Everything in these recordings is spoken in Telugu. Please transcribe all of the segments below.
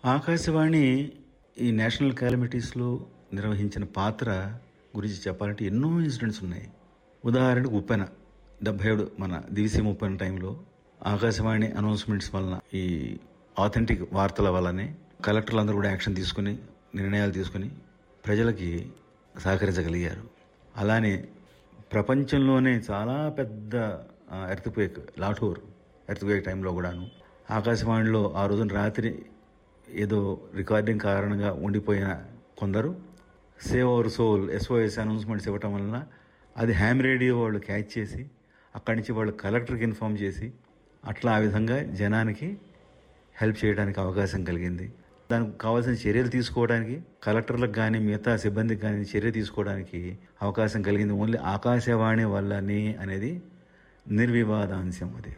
ఆకాశవాణి ఈ నేషనల్ క్యాలమిటీస్లో నిర్వహించిన పాత్ర గురించి చెప్పాలంటే ఎన్నో ఇన్సిడెంట్స్ ఉన్నాయి ఉదాహరణకు ఉప్పెన డెబ్బై ఏడు మన దివిసీమ ఉప్పెన టైంలో ఆకాశవాణి అనౌన్స్మెంట్స్ వలన ఈ ఆథెంటిక్ వార్తల వల్లనే కలెక్టర్లు అందరూ కూడా యాక్షన్ తీసుకుని నిర్ణయాలు తీసుకుని ప్రజలకి సహకరించగలిగారు అలానే ప్రపంచంలోనే చాలా పెద్ద ఎర్త్క్వేక్ లాఠూర్ ఎర్త్క్వేక్ టైంలో కూడాను ఆకాశవాణిలో ఆ రోజున రాత్రి ఏదో రికార్డింగ్ కారణంగా ఉండిపోయిన కొందరు save our soul S O S announcements ఇవ్వటం వలన అది హ్యామ్ రేడియో వాళ్ళు క్యాచ్ చేసి అక్కడి నుంచి వాళ్ళు కలెక్టర్కి ఇన్ఫామ్ చేసి అట్లా ఆ విధంగా జనానికి హెల్ప్ చేయడానికి అవకాశం కలిగింది దానికి కావాల్సిన చర్యలు తీసుకోవడానికి కలెక్టర్లకు కానీ మిగతా సిబ్బందికి కానీ చర్య తీసుకోవడానికి అవకాశం కలిగింది ఓన్లీ ఆకాశవాణి వల్లనే అనేది నిర్వివాదాంశం అది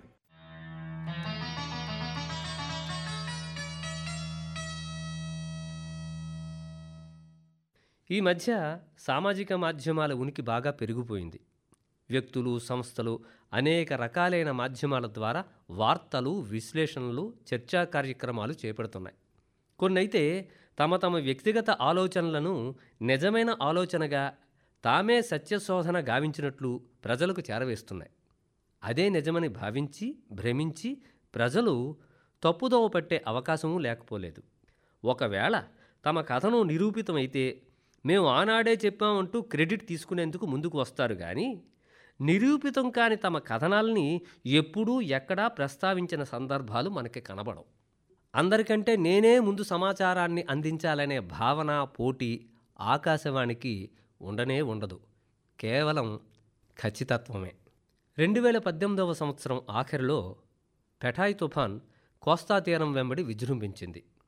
ఈ మధ్య సామాజిక మాధ్యమాల ఉనికి బాగా పెరిగిపోయింది వ్యక్తులు సంస్థలు అనేక రకాలైన మాధ్యమాల ద్వారా వార్తలు విశ్లేషణలు చర్చా కార్యక్రమాలు చేపడుతున్నాయి కొన్నైతే తమ తమ వ్యక్తిగత ఆలోచనలను నిజమైన ఆలోచనగా తామే సత్యశోధన గావించినట్లు ప్రజలకు చేరవేస్తున్నాయి అదే నిజమని భావించి భ్రమించి ప్రజలు తప్పుదోవ పట్టే అవకాశమూ లేకపోలేదు ఒకవేళ తమ కథను నిరూపితమైతే మేము ఆనాడే చెప్పామంటూ క్రెడిట్ తీసుకునేందుకు ముందుకు వస్తారు కానీ నిరూపితం కాని తమ కథనాల్ని ఎప్పుడూ ఎక్కడా ప్రస్తావించిన సందర్భాలు మనకి కనబడవు అందరికంటే నేనే ముందు సమాచారాన్ని అందించాలనే భావన పోటీ ఆకాశవాణికి ఉండనే ఉండదు కేవలం ఖచ్చితత్వమే రెండు వేల పద్దెనిమిదవ సంవత్సరం ఆఖరిలో పెఠాయ్ తుఫాన్ కోస్తా తీరం వెంబడి విజృంభించింది